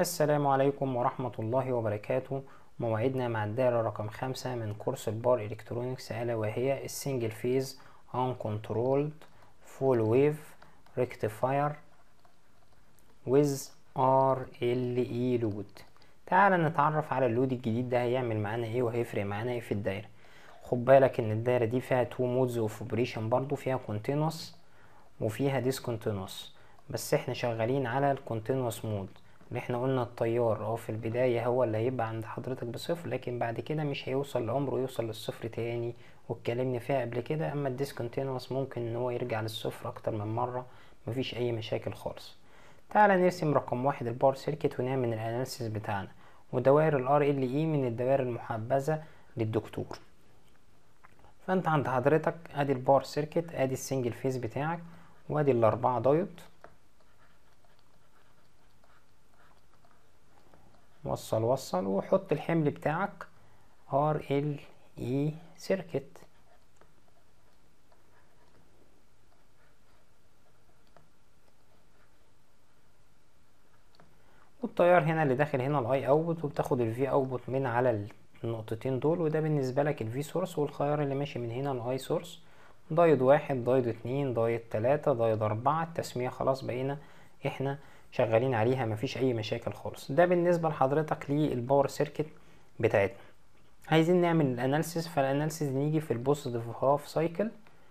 السلام عليكم ورحمة الله وبركاته موعدنا مع الدائرة رقم خمسة من كورس البار إلكترونيكس ألا وهي السنجل فيز uncontrolled full wave rectifier with RLE load تعال نتعرف على اللود الجديد ده هيعمل معانا ايه وهيفرق معانا ايه في الدايرة خد بالك ان الدايرة دي فيها تو مودز اوف اوبريشن برضو فيها continuous وفيها discontinuous بس احنا شغالين على الكونتينوس مود اللي احنا قلنا التيار اه في البداية هو اللي هيبقى عند حضرتك بصفر لكن بعد كده مش هيوصل لعمره يوصل للصفر تاني واتكلمنا فيها قبل كده اما الديسكونتينوس ممكن ان هو يرجع للصفر اكتر من مرة مفيش اي مشاكل خالص تعالى نرسم رقم واحد الباور سيركت ونعمل الاناليسيس بتاعنا ودوائر الار ال اي من الدوائر المحبذة للدكتور فانت عند حضرتك ادي الباور سيركت ادي السنجل فيز بتاعك وادي الاربعة دايود وصل وصل وحط الحمل بتاعك ار ال اي سيركت والتيار هنا اللي داخل هنا الاي اوتبوت وبتاخد الفي اوتبوت من على النقطتين دول وده بالنسبه لك الفي سورس والخيار اللي ماشي من هنا الاي سورس دايود واحد دايود اتنين دايود تلاتة دايود اربعة التسمية خلاص بقينا احنا شغالين عليها مفيش اي مشاكل خالص ده بالنسبه لحضرتك للباور سيركت بتاعتنا عايزين نعمل الاناليسيس فالاناليسيس نيجي في البوزيتيف هاف سايكل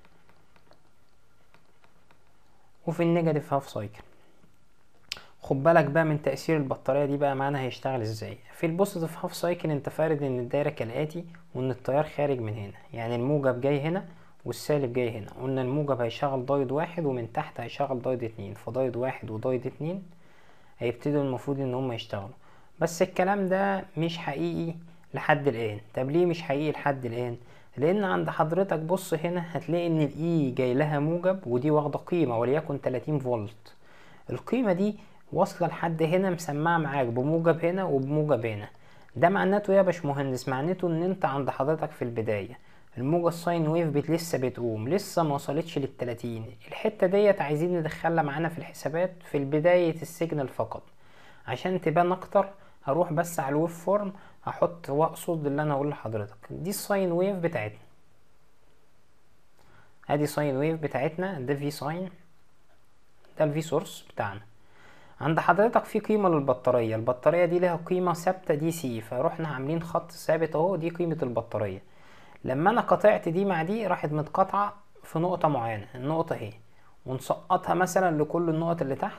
وفي النيجاتيف هاف سايكل خد بالك بقى من تأثير البطارية دي بقى معانا هيشتغل ازاي في البوزيتيف هاف سايكل انت فارد ان الدايرة كالآتي وان التيار خارج من هنا يعني الموجب جاي هنا والسالب جاي هنا قلنا الموجب هيشغل دايود واحد ومن تحت هيشغل دايود اتنين فدايود واحد ودايود اتنين هيبتدوا المفروض ان هم يشتغلوا بس الكلام ده مش حقيقي لحد الان طب ليه مش حقيقي لحد الان لان عند حضرتك بص هنا هتلاقي ان الاي جاي لها موجب ودي واخده قيمه وليكن 30 فولت القيمه دي واصله لحد هنا مسمعه معاك بموجب هنا وبموجب هنا ده معناته يا باشمهندس معناته ان انت عند حضرتك في البدايه الموجة الساين ويف بت لسه بتقوم لسه ما وصلتش للتلاتين الحتة ديت عايزين ندخلها معانا في الحسابات في بداية السيجنال فقط عشان تبان اكتر هروح بس على الويف فورم هحط واقصد اللي انا اقول لحضرتك دي الساين ويف بتاعتنا ادي ساين ويف بتاعتنا ده في ساين ده الفي سورس بتاعنا عند حضرتك في قيمة للبطارية البطارية دي لها قيمة ثابتة دي سي فروحنا عاملين خط ثابت اهو دي قيمة البطارية لما انا قطعت دي مع دي راحت متقاطعة في نقطة معينة النقطة اهي ونسقطها مثلا لكل النقط اللي تحت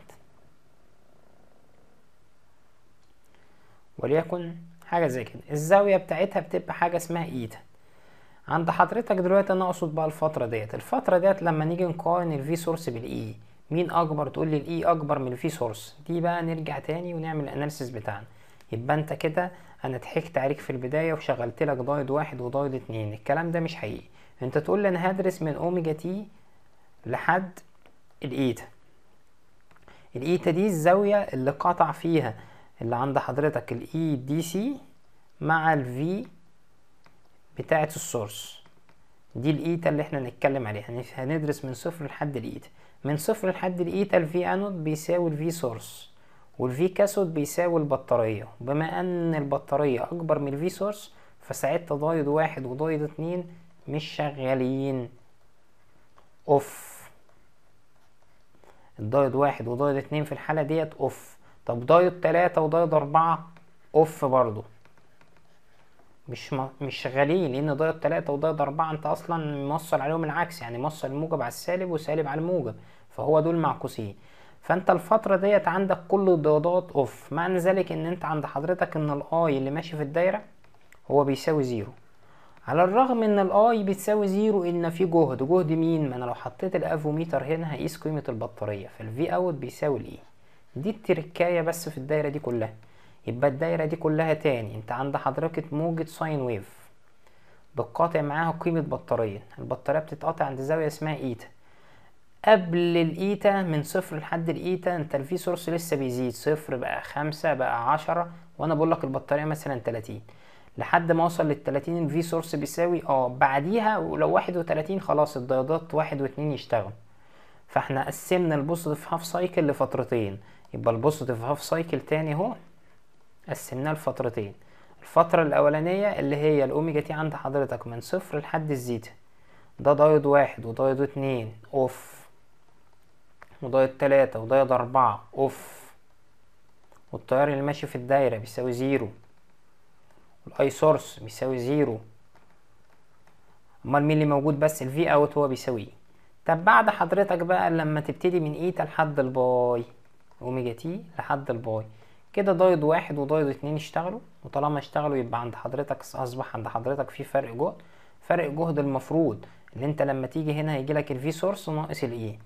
وليكن حاجة زي كده الزاوية بتاعتها بتبقى حاجة اسمها ايتا عند حضرتك دلوقتي انا اقصد بقى الفترة ديت الفترة ديت لما نيجي نقارن الفي سورس بالاي مين اكبر تقول لي الاي اكبر من الفي سورس دي بقى نرجع تاني ونعمل الاناليسيس بتاعنا يبقى انت كده انا ضحكت عليك في البدايه وشغلت لك دايد واحد ودايد اتنين الكلام ده مش حقيقي انت تقول لي انا هدرس من اوميجا تي لحد الايتا الايتا دي الزاويه اللي قطع فيها اللي عند حضرتك الاي دي سي مع الفي بتاعه السورس دي الايتا اللي احنا نتكلم عليها هندرس من صفر لحد الايتا من صفر لحد الايتا الفي انود بيساوي الفي سورس والفي كاثود بيساوي البطارية بما ان البطارية اكبر من الفي سورس فساعتها دايود واحد ودايود اتنين مش شغالين اوف الدايود واحد ودايود اتنين في الحالة ديت اوف طب دايود تلاتة ودايود اربعة اوف برضو مش م... مش شغالين لان دايود تلاتة ودايود اربعة انت اصلا موصل عليهم العكس يعني موصل الموجب على السالب وسالب على الموجب فهو دول معكوسين فانت الفترة ديت عندك كل الديودات اوف معنى ذلك ان انت عند حضرتك ان الاي اللي ماشي في الدايرة هو بيساوي زيرو على الرغم ان الاي بتساوي زيرو ان في جهد جهد مين ما انا لو حطيت الافوميتر هنا هقيس قيمة البطارية فالفي اوت بيساوي الاي دي التركاية بس في الدايرة دي كلها يبقى الدايرة دي كلها تاني انت عند حضرتك موجة ساين ويف بتقاطع معاها قيمة بطارية البطارية بتتقاطع عند زاوية اسمها ايتا قبل الايتا من صفر لحد الايتا انت الفي سورس لسه بيزيد صفر بقى خمسة بقى عشرة وانا بقول لك البطارية مثلا تلاتين لحد ما اوصل للتلاتين الفي سورس بيساوي اه بعديها ولو واحد وتلاتين خلاص الديودات واحد واتنين يشتغلوا فاحنا قسمنا البوزيتيف هاف سايكل لفترتين يبقى البوزيتيف هاف سايكل تاني اهو قسمناه لفترتين الفترة الأولانية اللي هي الأوميجا تي عند حضرتك من صفر لحد الزيتا ده دايود واحد ودايود اتنين اوف ودايود تلاتة ودايود أربعة اوف والتيار اللي ماشي في الدايرة بيساوي زيرو والاي سورس بيساوي زيرو امال مين اللي موجود بس الفي اوت هو بيساوي ايه طب بعد حضرتك بقى لما تبتدي من ايتا لحد الباي اوميجا تي لحد الباي كده دايود واحد ودايود اتنين اشتغلوا وطالما اشتغلوا يبقى عند حضرتك اصبح عند حضرتك في فرق جهد فرق جهد المفروض اللي انت لما تيجي هنا هيجيلك الفي سورس ناقص الاي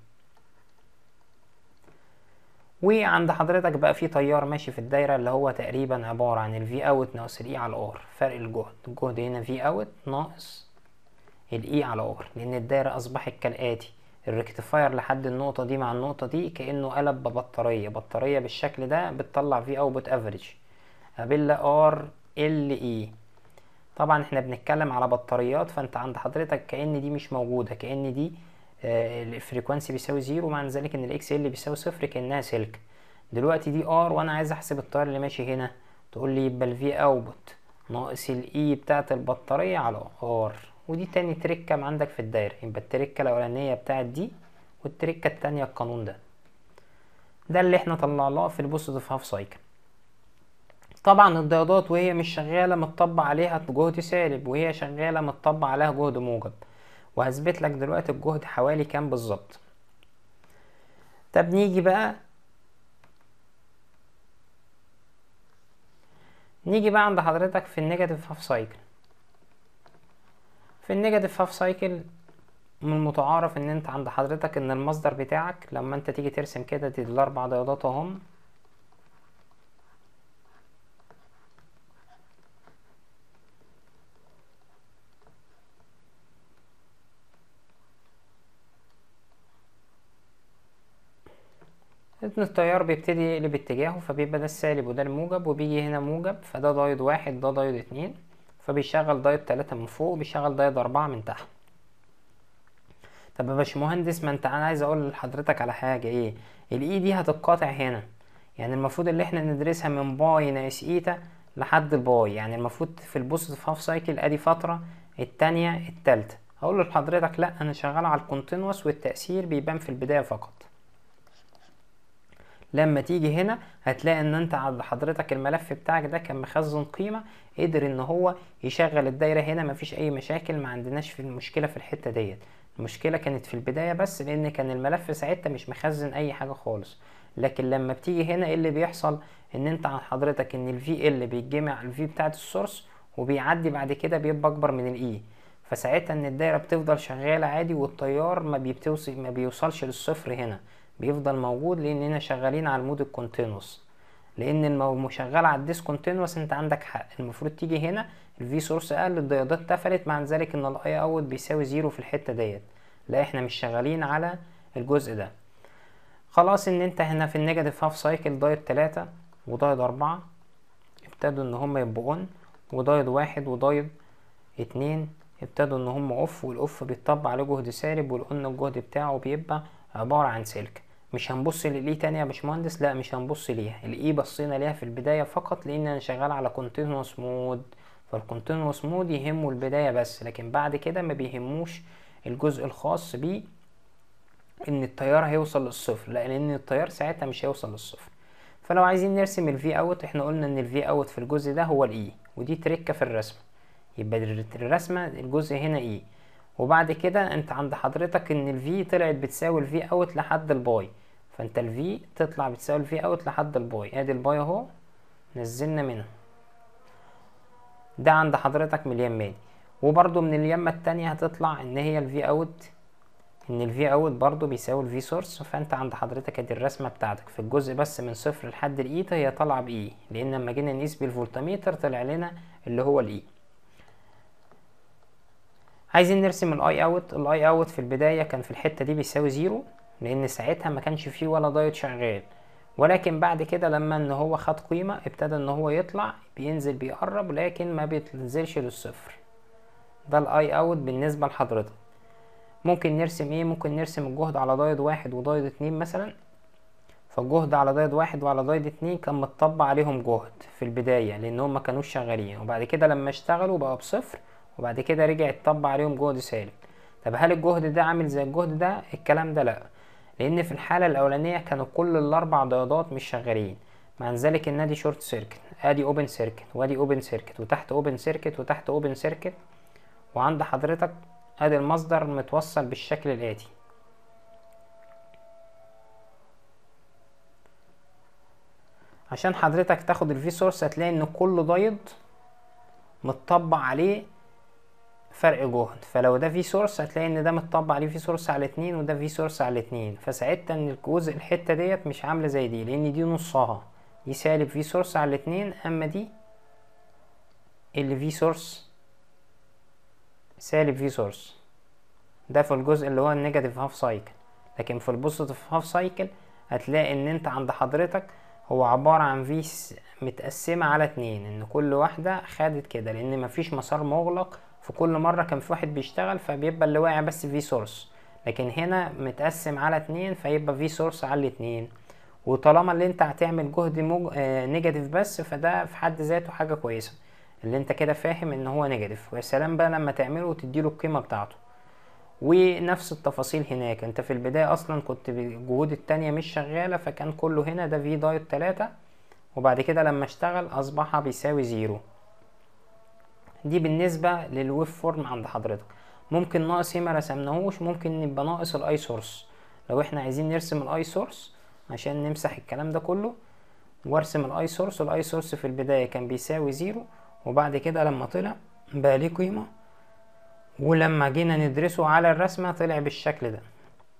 وعند حضرتك بقى في تيار ماشي في الدايره اللي هو تقريبا عباره عن الفي اوت ناقص الاي على الار فرق الجهد الجهد هنا في اوت ناقص الاي على ار لان الدايره اصبحت كالاتي الريكتيفاير لحد النقطه دي مع النقطه دي كانه قلب ببطاريه بطاريه بالشكل ده بتطلع في اوتبوت افريج قابلها ار ال اي طبعا احنا بنتكلم على بطاريات فانت عند حضرتك كأن دي مش موجودة كأن دي آه الفريكوانسي بيساوي زيرو معنى ذلك ان الاكس ال بيساوي صفر كأنها سلك دلوقتي دي ار وانا عايز احسب التيار اللي ماشي هنا تقول لي يبقى الفي اوتبوت ناقص الاي بتاعت البطارية على ار ودي تاني تركة عندك في الدايرة يبقى التركة الاولانية بتاعت دي والتركة التانية القانون ده ده اللي احنا طلعناه في البوزيتيف هاف سايكل طبعا الديودات وهي مش شغاله متطبق عليها جهد سالب وهي شغاله متطبق عليها جهد موجب وهثبت لك دلوقتي الجهد حوالي كام بالظبط طب نيجي بقى نيجي بقى عند حضرتك في النيجاتيف هاف سايكل في النيجاتيف هاف سايكل من المتعارف ان انت عند حضرتك ان المصدر بتاعك لما انت تيجي ترسم كده دي الاربع ديودات اهم ان التيار بيبتدي يقلب اتجاهه فبيبقى ده السالب وده الموجب وبيجي هنا موجب فده دايود واحد ده دايود اتنين فبيشغل دايود تلاتة من فوق وبيشغل دايود أربعة من تحت طب يا باشمهندس ما انت انا عايز اقول لحضرتك على حاجة ايه الاي دي هتتقاطع هنا يعني المفروض اللي احنا ندرسها من باي ناقص ايتا لحد الباي يعني المفروض في البوزيتيف هاف سايكل ادي فترة التانية التالتة هقول لحضرتك لا انا شغال على الكونتينوس والتأثير بيبان في البداية فقط لما تيجي هنا هتلاقي ان انت عند حضرتك الملف بتاعك ده كان مخزن قيمة قدر ان هو يشغل الدايرة هنا مفيش اي مشاكل ما عندناش في المشكلة في الحتة ديت المشكلة كانت في البداية بس لان كان الملف ساعتها مش مخزن اي حاجة خالص لكن لما بتيجي هنا ايه اللي بيحصل ان انت عند حضرتك ان الفي ال بيتجمع الفي بتاعت السورس وبيعدي بعد كده بيبقى اكبر من الاي فساعتها ان الدايرة بتفضل شغالة عادي والتيار ما بيبتوصل ما بيوصلش للصفر هنا بيفضل موجود لاننا شغالين على المود الكونتينوس لان المو شغال على الديسكونتينوس انت عندك حق المفروض تيجي هنا الفي سورس قل الديودات اتقفلت مع ذلك ان الاي اوت بيساوي زيرو في الحته ديت لا احنا مش شغالين على الجزء ده خلاص ان انت هنا في النيجاتيف هاف سايكل دايود تلاتة ودايود أربعة ابتدوا ان هم يبقوا اون ودايود واحد ودايود اتنين ابتدوا ان هم اوف والاوف بيطبق عليه جهد سالب والاون الجهد بتاعه بيبقى عبارة عن سلك مش هنبص للاي تاني يا باشمهندس لا مش هنبص ليها الاي بصينا ليها في البدايه فقط لان انا شغال على كونتينوس مود فالكونتينوس مود يهمه البدايه بس لكن بعد كده ما بيهموش الجزء الخاص بيه ان التيار هيوصل للصفر لا لان التيار ساعتها مش هيوصل للصفر فلو عايزين نرسم الفي اوت احنا قلنا ان الفي اوت في الجزء ده هو الاي ودي تركه في الرسمه يبقى الرسمه الجزء هنا اي وبعد كده انت عند حضرتك ان الفي طلعت بتساوي الفي اوت لحد الباي فانت الفي تطلع بتساوي الفي اوت لحد الباي ادي الباي اهو نزلنا منها ده عند حضرتك من اليمة دي وبرضو من اليمة التانية هتطلع ان هي الفي اوت ان الفي اوت برضو بيساوي الفي سورس فانت عند حضرتك ادي الرسمة بتاعتك في الجزء بس من صفر لحد الايتا هي طالعة باي لان لما جينا نقيس بالفولتميتر طلع لنا اللي هو الاي عايزين نرسم الاي اوت الاي اوت في البداية كان في الحتة دي بيساوي زيرو لان ساعتها ما كانش فيه ولا دايت شغال ولكن بعد كده لما ان هو خد قيمة ابتدى ان هو يطلع بينزل بيقرب لكن ما بينزلش للصفر ده الاي اوت بالنسبة لحضرتك ممكن نرسم ايه ممكن نرسم الجهد على دايد واحد ودايد اتنين مثلا فالجهد على دايد واحد وعلى دايد اتنين كان متطبق عليهم جهد في البداية لان هم مكانوش شغالين وبعد كده لما اشتغلوا بقى بصفر وبعد كده رجع يتطبق عليهم جهد سالب طب هل الجهد ده عامل زي الجهد ده الكلام ده لا لان في الحالة الاولانية كانوا كل الاربع ديودات مش شغالين مع ذلك ان ادي شورت سيركت ادي اوبن سيركت وادي اوبن سيركت وتحت اوبن سيركت وتحت اوبن سيركت وعند حضرتك ادي المصدر متوصل بالشكل الاتي عشان حضرتك تاخد الفي سورس هتلاقي ان كل دايد متطبق عليه فرق جهد فلو ده في سورس هتلاقي ان ده متطبق عليه في سورس على اتنين وده في سورس على اتنين فساعتها ان الجزء الحته ديت مش عامله زي دي لان دي نصها دي سالب في سورس على الاتنين اما دي اللي في سورس سالب في سورس ده في الجزء اللي هو النيجاتيف هاف سايكل لكن في البوزيتيف هاف سايكل هتلاقي ان انت عند حضرتك هو عبارة عن في متقسمة على اتنين ان كل واحدة خدت كده لان مفيش مسار مغلق في كل مرة كان في واحد بيشتغل فبيبقى اللي واقع بس في سورس لكن هنا متقسم على اتنين فيبقى في سورس على الاتنين وطالما اللي انت هتعمل جهد موج... آه نيجاتيف بس فده في حد ذاته حاجة كويسة اللي انت كده فاهم ان هو نيجاتيف ويا سلام بقى لما تعمله وتديله القيمة بتاعته ونفس التفاصيل هناك انت في البداية اصلا كنت الجهود التانية مش شغالة فكان كله هنا ده في دايت تلاتة وبعد كده لما اشتغل اصبح بيساوي زيرو دي بالنسبة للويف فورم عند حضرتك ممكن ناقص هنا رسمناهوش ممكن يبقى ناقص الاي سورس لو احنا عايزين نرسم الاي سورس عشان نمسح الكلام ده كله وارسم الاي سورس والاي سورس في البداية كان بيساوي زيرو وبعد كده لما طلع بقى ليه قيمة ولما جينا ندرسه على الرسمة طلع بالشكل ده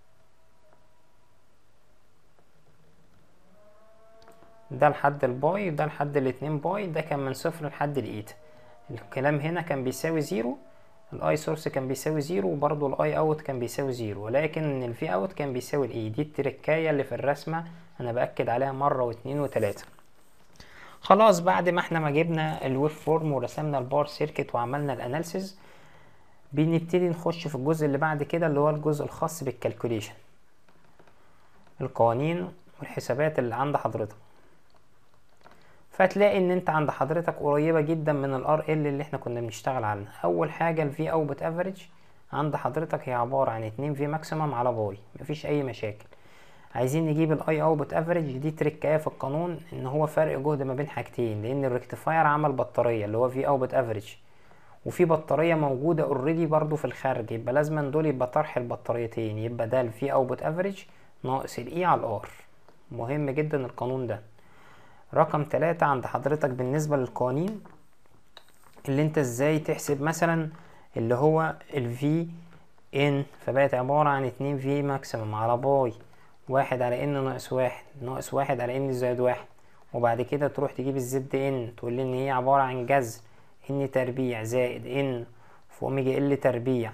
ده لحد الباي وده لحد الاتنين باي ده كان من صفر لحد الايتا الكلام هنا كان بيساوي زيرو الاي سورس كان بيساوي زيرو وبرضه الاي اوت كان بيساوي زيرو ولكن الفي اوت كان بيساوي الاي دي التركاية اللي في الرسمة انا باكد عليها مرة واتنين وتلاتة خلاص بعد ما احنا ما جبنا الويف فورم ورسمنا البار سيركت وعملنا الاناليسيز بنبتدي نخش في الجزء اللي بعد كده اللي هو الجزء الخاص بالكالكوليشن القوانين والحسابات اللي عند حضرتك فتلاقي ان انت عند حضرتك قريبة جدا من الار ال اللي احنا كنا بنشتغل عنها اول حاجة الفي اوتبوت افريج عند حضرتك هي عبارة عن اتنين في ماكسيمم على باي مفيش اي مشاكل عايزين نجيب الاي اوتبوت افريج دي تريكايه في القانون ان هو فرق جهد ما بين حاجتين لان الريكتيفاير عمل بطاريه اللي هو في اوتبوت افريج وفي بطاريه موجوده اوريدي برضو في الخارج يبقى لازم دول يبقى طرح البطاريتين يبقى ده الفي اوتبوت افريج ناقص الاي على الار مهم جدا القانون ده رقم تلاتة عند حضرتك بالنسبة للقوانين اللي انت ازاي تحسب مثلا اللي هو الفي ان فبقت عبارة عن اتنين في ماكسيمم على باي واحد على ان ناقص واحد ناقص واحد على ان زائد واحد وبعد كده تروح تجيب الزد ان تقول لي ان هي عبارة عن جذر ان تربيع زائد ان في اوميجا ال تربيع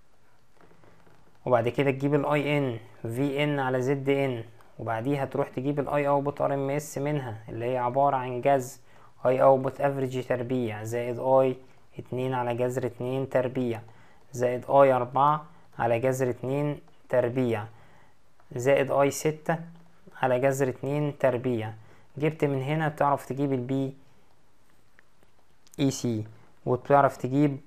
وبعد كده تجيب الاي ان في ان على زد ان وبعديها تروح تجيب الاي اوتبوت ار ام اس منها اللي هي عبارة عن جذر اي اوتبوت افريج تربيع زائد اي اتنين على جذر اتنين تربيع زائد اي اربعة على جذر اتنين تربيع زائد اي ستة على جذر اتنين تربيع جبت من هنا بتعرف تجيب البي اي سي وبتعرف تجيب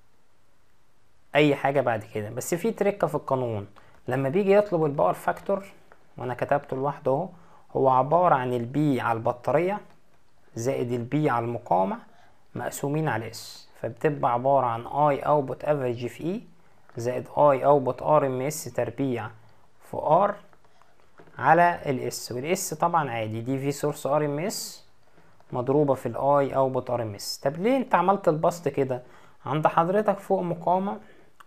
اي حاجة بعد كده بس في تركة في القانون لما بيجي يطلب الباور فاكتور وانا كتبته لوحده اهو هو عبارة عن البي على البطارية زائد البي على المقاومة مقسومين على اس فبتبقى عبارة عن اي اوتبوت افريج في اي زائد اي اوتبوت ار ام اس تربيع في ار على الاس والاس طبعا عادي دي في سورس ار ام اس مضروبة في الاي اوتبوت ار ام اس طب ليه انت عملت البسط كده عند حضرتك فوق مقاومة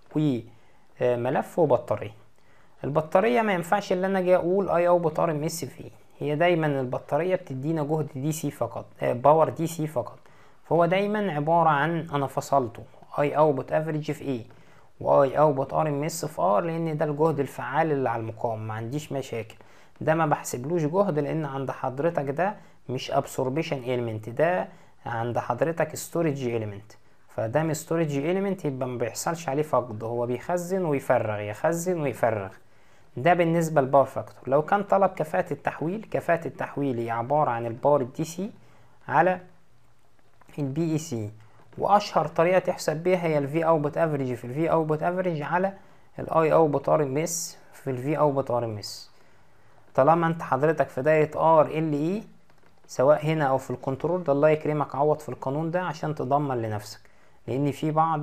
وملف وبطارية البطارية ما ينفعش اللي انا اجي اقول اي اوتبوت ار ام اس فيه هي دايما البطارية بتدينا جهد دي سي فقط باور دي سي فقط فهو دايما عبارة عن انا فصلته اي اوتبوت افريج في ايه واي اوتبوت ار ام اس في ار لان ده الجهد الفعال اللي على المقاومة ما عنديش مشاكل ده ما بحسبلوش جهد لان عند حضرتك ده مش ابسوربيشن اليمنت ده عند حضرتك ستورج اليمنت فدام ستورج اليمنت يبقى ما بيحصلش عليه فقد هو بيخزن ويفرغ يخزن ويفرغ ده بالنسبة للباور فاكتور لو كان طلب كفاءة التحويل كفاءة التحويل هي عبارة عن الباور الدي سي على البي اي سي واشهر طريقة تحسب بيها هي الفي اوتبوت افريج في الفي اوتبوت افريج على الاي اوتبوت ار ام اس في الفي اوتبوت ار ام اس طالما انت حضرتك في دايرة ار ال اي سواء هنا او في الكنترول ده الله يكرمك عوض في القانون ده عشان تضمن لنفسك لان في بعض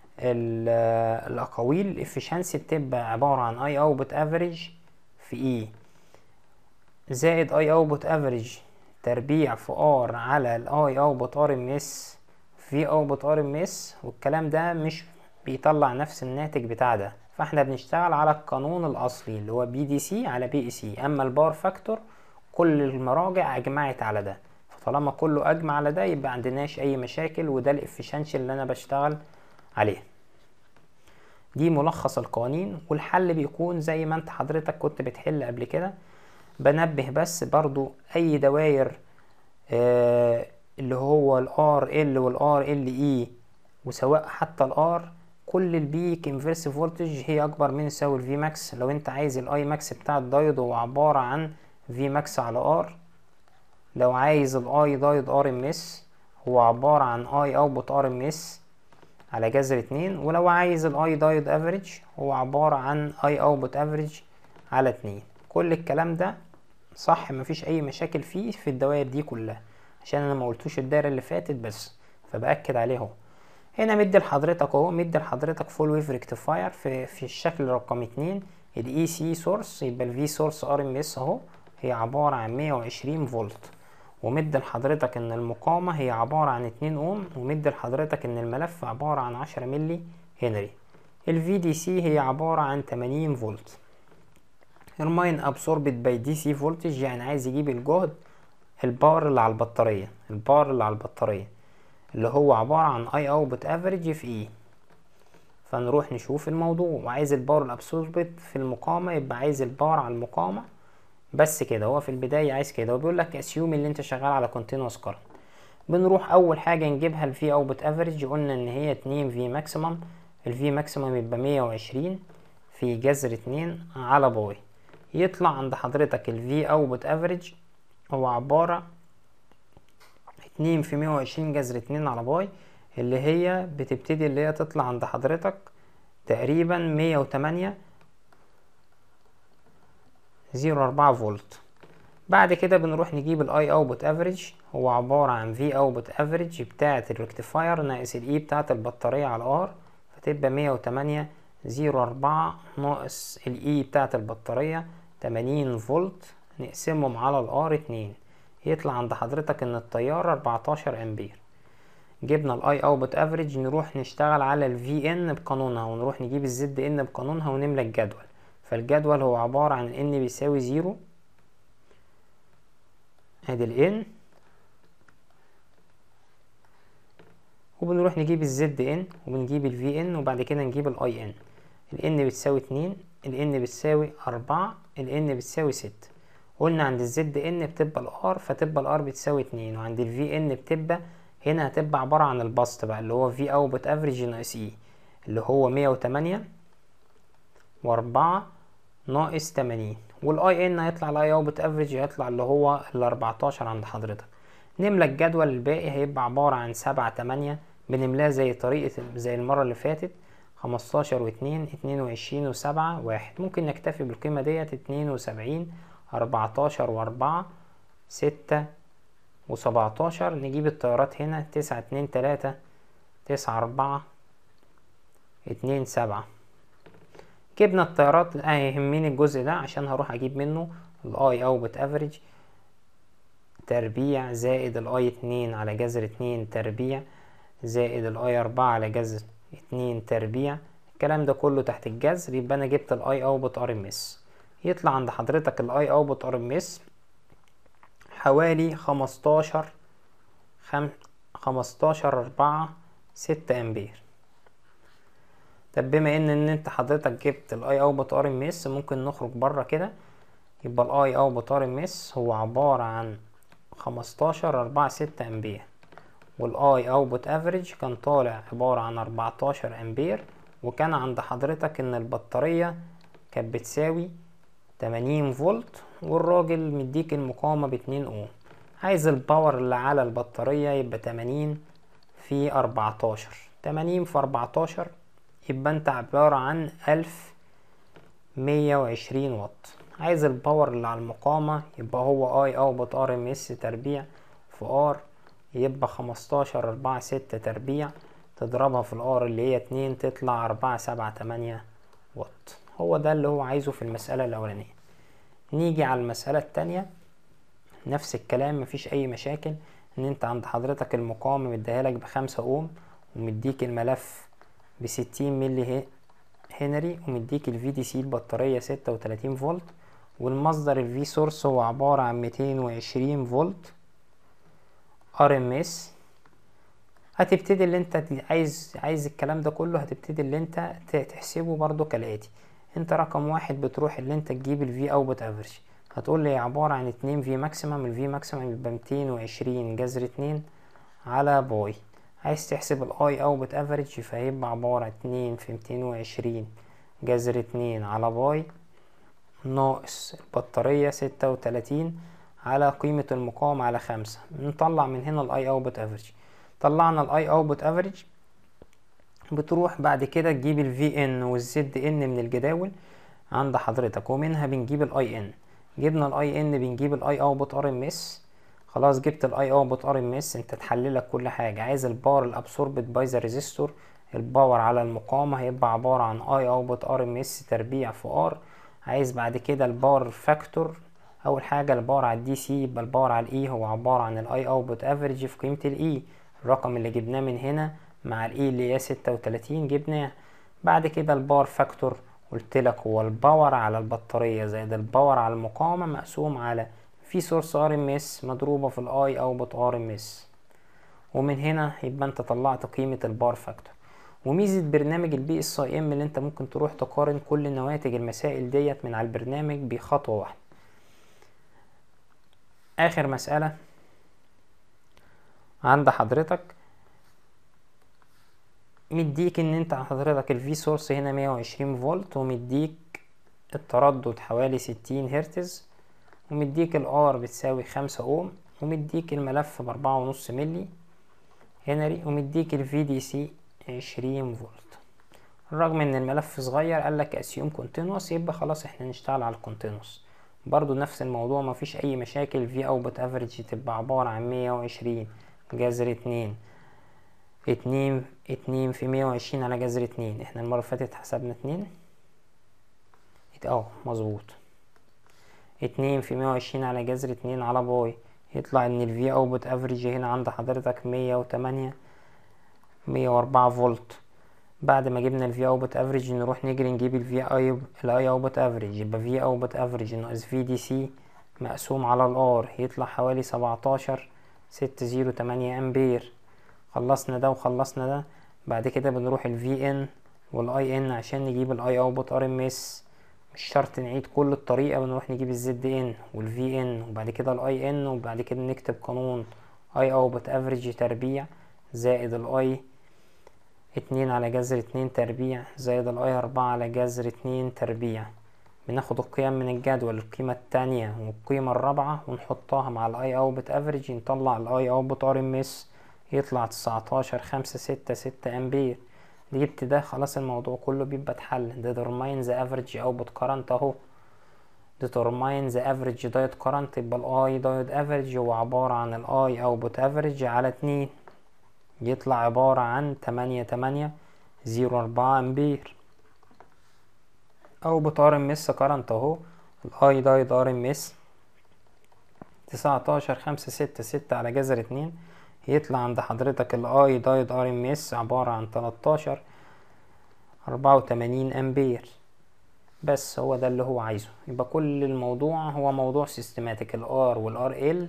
الاقاويل الافشنسي بتبقى عبارة عن اي اوتبوت افريج في اي زائد اي اوتبوت افريج تربيع في ار على الاي اوتبوت ار ام اس في اوتبوت ار ام اس والكلام ده مش بيطلع نفس الناتج بتاع ده فاحنا بنشتغل على القانون الاصلي اللي هو بي دي سي على بي اي سي اما الباور فاكتور كل المراجع اجمعت على ده فطالما كله اجمع على ده يبقى عندناش اي مشاكل وده الافشنشي اللي انا بشتغل عليه دي ملخص القوانين والحل بيكون زي ما انت حضرتك كنت بتحل قبل كده بنبه بس برضو اي دواير آه اللي هو الار ال والار ال اي وسواء حتى الار كل البيك انفيرس فولتج هي اكبر من يساوي الفي ماكس لو انت عايز الاي ماكس بتاع الدايود هو عبارة عن في ماكس على ار لو عايز الاي دايود ار ام اس هو عبارة عن اي اوتبوت ار ام اس على جذر اتنين ولو عايز الاي دايود افريج هو عبارة عن اي اوتبوت افريج على اتنين كل الكلام ده صح مفيش اي مشاكل فيه في الدوائر دي كلها عشان انا ما قلتوش الدايره اللي فاتت بس فباكد عليه اهو هنا مدي لحضرتك اهو مدي لحضرتك فول ويف ريكتيفاير في في الشكل رقم اتنين الاي سي سورس يبقى الفي سورس ار ام اس اهو هي عباره عن 120 فولت ومدي لحضرتك ان المقاومه هي عباره عن 2 اوم ومدي لحضرتك ان الملف عباره عن 10 ملي هنري الفي دي سي هي عباره عن 80 فولت الماين ابسوربد باي دي سي فولتج يعني عايز يجيب الجهد الباور اللي على البطاريه الباور اللي على البطاريه اللي هو عباره عن اي اوتبوت افريج في اي فنروح نشوف الموضوع وعايز الباور الابسوربد في المقاومه يبقى عايز الباور على المقاومه بس كده هو في البدايه عايز كده هو بيقول لك اسيوم اللي انت شغال على كونتينوس كارنت بنروح اول حاجه نجيبها الفي اوتبوت افريج قلنا ان هي 2 في ماكسيمم الفي ماكسيمم يبقى 120 في جذر 2 على باي يطلع عند حضرتك ال V output average هو عبارة اتنين في مية وعشرين جذر اتنين على باي اللي هي بتبتدي اللي هي تطلع عند حضرتك تقريبا مية وتمانية زيرو أربعة فولت بعد كده بنروح نجيب الاي اوتبوت افريج هو عبارة عن في اوتبوت افريج بتاعة الريكتيفاير ناقص الاي بتاعة البطارية على ار فتبقى مية وتمانية زيرو أربعة ناقص الاي بتاعة البطارية تمانين فولت نقسمهم على الار اتنين يطلع عند حضرتك ان التيار اربعتاشر امبير جبنا الاي اوتبوت افريج نروح نشتغل على الفي ان بقانونها ونروح نجيب الزد ان بقانونها ونملى الجدول فالجدول هو عبارة عن ان بيساوي زيرو ادي الان وبنروح نجيب الزد ان وبنجيب الفي ان وبعد كده نجيب الاي ان الان بتساوي اتنين الان بتساوي اربعة الان بتساوي ستة قلنا عند الزد ان بتبقى الار فتبقى الار بتساوي اتنين وعند الفي ان بتبقى هنا هتبقى عبارة عن البسط بقى اللي هو في اوتبوت افريج ناقص اي اللي هو مية وتمانية واربعة ناقص تمانين والاي ان هيطلع الاي اوتبوت افريج هيطلع اللي هو الاربعتاشر عند حضرتك نملى الجدول الباقي هيبقى عبارة عن سبعة تمانية بنملاه زي طريقة زي المرة اللي فاتت خمستاشر واتنين اتنين وعشرين وسبعة واحد ممكن نكتفي بالقيمة ديت اتنين وسبعين أربعتاشر وأربعة ستة وسبعتاشر نجيب التيارات هنا تسعة اتنين تلاتة تسعة أربعة اتنين سبعة جبنا التيارات هيهمني الجزء ده عشان هروح أجيب منه الأي أوتبوت أفريج تربيع زائد الأي اتنين على جذر اتنين تربيع زائد الأي أربعة على جذر اتنين تربيع الكلام ده كله تحت الجذر يبقى أنا جبت الأي أوتبوت ار ام اس يطلع عند حضرتك الاي اوتبوت ار ام اس حوالي خمستاشر خم... خمستاشر أربعة ستة امبير طب بما ان ان انت حضرتك جبت الاي اوتبوت ار ام اس ممكن نخرج بره كده يبقى الاي اوتبوت ار ام اس هو عبارة عن خمستاشر أربعة ستة امبير والاي اوتبوت افريج كان طالع عبارة عن أربعتاشر امبير وكان عند حضرتك ان البطارية كانت بتساوي 80 فولت والراجل مديك المقاومة باتنين اوم عايز الباور اللي على البطارية يبقى 80 في 14 80 في 14 يبقى انت عبارة عن 1120 واط عايز الباور اللي على المقاومة يبقى هو اي اوتبوت ار ام اس تربيع في ار يبقى 15 4 6 تربيع تضربها في الار اللي هي 2 تطلع 4 7 8 واط هو ده اللي هو عايزه في المسألة الأولانية نيجي على المسألة التانية نفس الكلام مفيش أي مشاكل إن أنت عند حضرتك المقاومة مديهالك بخمسة أوم ومديك الملف بستين ملي هنري ومديك الفي دي سي البطارية ستة وتلاتين فولت والمصدر الفي سورس هو عبارة عن ميتين وعشرين فولت ار ام اس هتبتدي اللي انت عايز عايز الكلام ده كله هتبتدي اللي انت تحسبه برضو كالاتي انت رقم واحد بتروح اللي انت تجيب الفي اوتبوت افريج هتقول لي عبارة عن اتنين في ماكسيمم الفي ماكسيمم يبقى ميتين وعشرين جذر اتنين على باي عايز تحسب الاي اوتبوت افريج فهيبقى عبارة اتنين في ميتين وعشرين جذر اتنين على باي ناقص البطارية ستة وتلاتين على قيمة المقاومة على خمسة نطلع من هنا الاي اوتبوت افريج طلعنا الاي اوتبوت افريج بتروح بعد كده تجيب الفي ان والزد ان من الجداول عند حضرتك ومنها بنجيب الاي ان جبنا الاي ان بنجيب الاي اوتبوت ار ام اس خلاص جبت الاي اوتبوت ار ام اس انت تحللك كل حاجه عايز الباور الابسوربد باي ذا ريزيستور الباور على المقاومه هيبقى عباره عن اي اوتبوت ار ام اس تربيع في ار عايز بعد كده الباور فاكتور اول حاجه الباور على الدي سي يبقى الباور على الاي هو عباره عن الاي اوتبوت افريج في قيمه الاي الرقم اللي جبناه من هنا مع الاي اللي هي ستة وتلاتين جبناه بعد كده الباور فاكتور قلت لك هو الباور على البطارية زائد الباور على المقاومة مقسوم على في سورس ار ام اس مضروبة في الاي اوتبوت ار ام اس ومن هنا يبقى انت طلعت قيمة الباور فاكتور وميزة برنامج البي اس اي ام اللي انت ممكن تروح تقارن كل نواتج المسائل ديت من على البرنامج بخطوة واحدة اخر مسألة عند حضرتك مديك ان انت حضرتك الفي سورس هنا مية وعشرين فولت ومديك التردد حوالي ستين هرتز ومديك الار بتساوي خمسة اوم ومديك الملف باربعة ونص ملي هنري ومديك الفي دي سي عشرين فولت رغم ان الملف صغير قالك اسيوم كونتينوس يبقى خلاص احنا نشتغل على الكونتينوس برضو نفس الموضوع مفيش اي مشاكل في اوتبوت افريج تبقى عبارة عن مية وعشرين جذر اتنين اتنين اتنين في مية وعشرين على جذر اتنين احنا المرة اللي فاتت حسبنا اتنين اه مظبوط اتنين في مية وعشرين على جذر اتنين على باي يطلع ان الفي اوتبوت افريج هنا عند حضرتك مية وتمانية مية واربعة فولت بعد ما جبنا الفي اوتبوت افريج نروح نجري نجيب الفي اي الاي اوتبوت افريج يبقى في اوتبوت افريج ناقص في دي سي مقسوم على الار يطلع حوالي سبعتاشر ستة زيرو تمانية امبير خلصنا ده وخلصنا ده بعد كده بنروح الفي ان والاي ان عشان نجيب الاي اوتبوت ار ام اس مش شرط نعيد كل الطريقه بنروح نجيب الزد ان والفي ان وبعد كده الاي ان وبعد كده نكتب قانون اي اوتبوت افريج تربيع زائد الاي اتنين على جذر اتنين تربيع زائد الاي اربعة على جذر اتنين تربيع بناخد القيم من الجدول القيمة التانية والقيمة الرابعة ونحطها مع الاي اوتبوت افريج نطلع الاي اوتبوت ار ام اس يطلع تسعتاشر خمسة ستة ستة امبير جبت ده خلاص الموضوع كله بيبقى اتحل determine the average output current اهو determine the average diode current يبقى الاي diode average هو عبارة عن الاي output average على اتنين يطلع عبارة عن تمانية تمانية زيرو اربعة امبير output RMS current اهو الاي diode RMS تسعتاشر خمسة ستة ستة على جذر اتنين يطلع عند حضرتك الاي دايد ار ام اس عبارة عن تلاتاشر اربعة وتمانين امبير بس هو ده اللي هو عايزه يبقى كل الموضوع هو موضوع سيستماتيك الار والار ال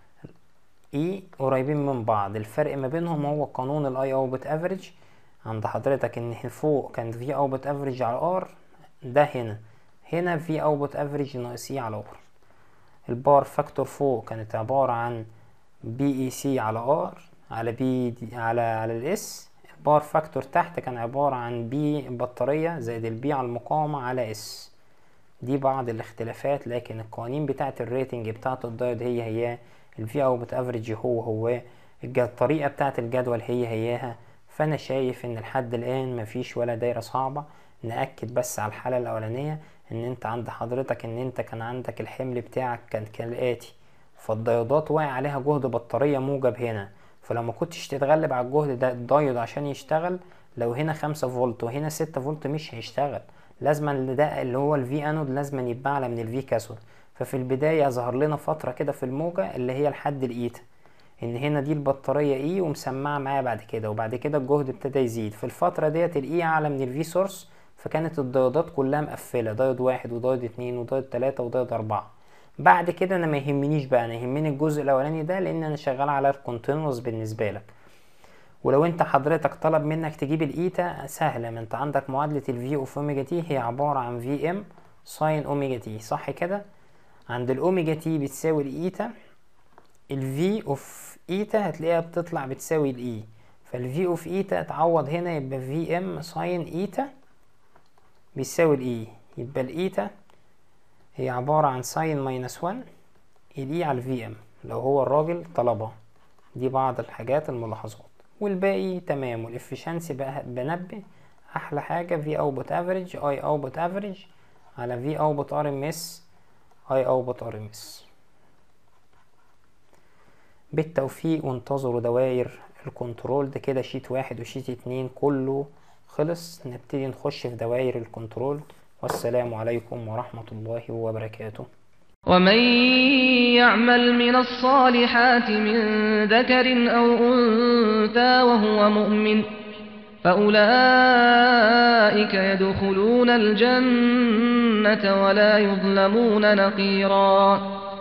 اي قريبين من بعض الفرق ما بينهم هو قانون الاي اوتبوت افريج عند حضرتك ان فوق كان في اوتبوت افريج على ار ده هنا هنا في اوتبوت افريج ناقص اي على ار البار فاكتور فوق كانت عبارة عن بي اي سي على ار على بي دي على على الاس الباور فاكتور تحت كان عبارة عن بي بطارية زائد البي على المقاومة على اس دي بعض الاختلافات لكن القوانين بتاعة الريتنج بتاعة الدايود هي هي الفي اوت افريج هو هو الج- الطريقة بتاعة الجدول هي هياها فانا شايف ان لحد الان مفيش ولا دايرة صعبة نأكد بس على الحالة الاولانية ان انت عند حضرتك ان انت كان عندك الحمل بتاعك كان كالاتي فالديودات واقع عليها جهد بطارية موجب هنا فلو ما كنتش تتغلب على الجهد ده الدايود عشان يشتغل لو هنا خمسة فولت وهنا ستة فولت مش هيشتغل لازما اللي ده اللي هو الفي انود لازما يبقى اعلى من الفي كاثود ففي البداية ظهر لنا فترة كده في الموجة اللي هي لحد الايتا ان هنا دي البطارية اي ومسمعة معايا بعد كده وبعد كده الجهد ابتدى يزيد في الفترة ديت الاي اعلى من الفي سورس فكانت الديودات كلها مقفلة دايود واحد ودايود اتنين ودايود تلاتة ودايود اربعة بعد كده انا ما يهمنيش بقى انا يهمني الجزء الاولاني ده لان انا شغال على الكونتينوس بالنسبة لك ولو انت حضرتك طلب منك تجيب الايتا سهلة ما انت عندك معادلة الفي اوف اوميجا تي هي عبارة عن في ام ساين اوميجا تي صح كده عند الاوميجا تي بتساوي الايتا الفي اوف ايتا هتلاقيها بتطلع بتساوي الاي فالفي اوف ايتا تعوض هنا يبقى في ام ساين ايتا بيساوي الاي يبقى الايتا هي عبارة عن ساين ماينس 1 الاي على الفي ام لو هو الراجل طلبها دي بعض الحاجات الملاحظات والباقي تمام والافشنسي بقى بنبه احلى حاجة في اوتبوت افريج اي اوتبوت افريج على في اوتبوت ار ام اس اي اوتبوت ار ام اس بالتوفيق وانتظروا دوائر الكنترول ده كده شيت واحد وشيت اتنين كله خلص نبتدي نخش في دوائر الكنترول والسلام عليكم ورحمة الله وبركاته ومن يعمل من الصالحات من ذكر أو أنثى وهو مؤمن فأولئك يدخلون الجنة ولا يظلمون نقيرا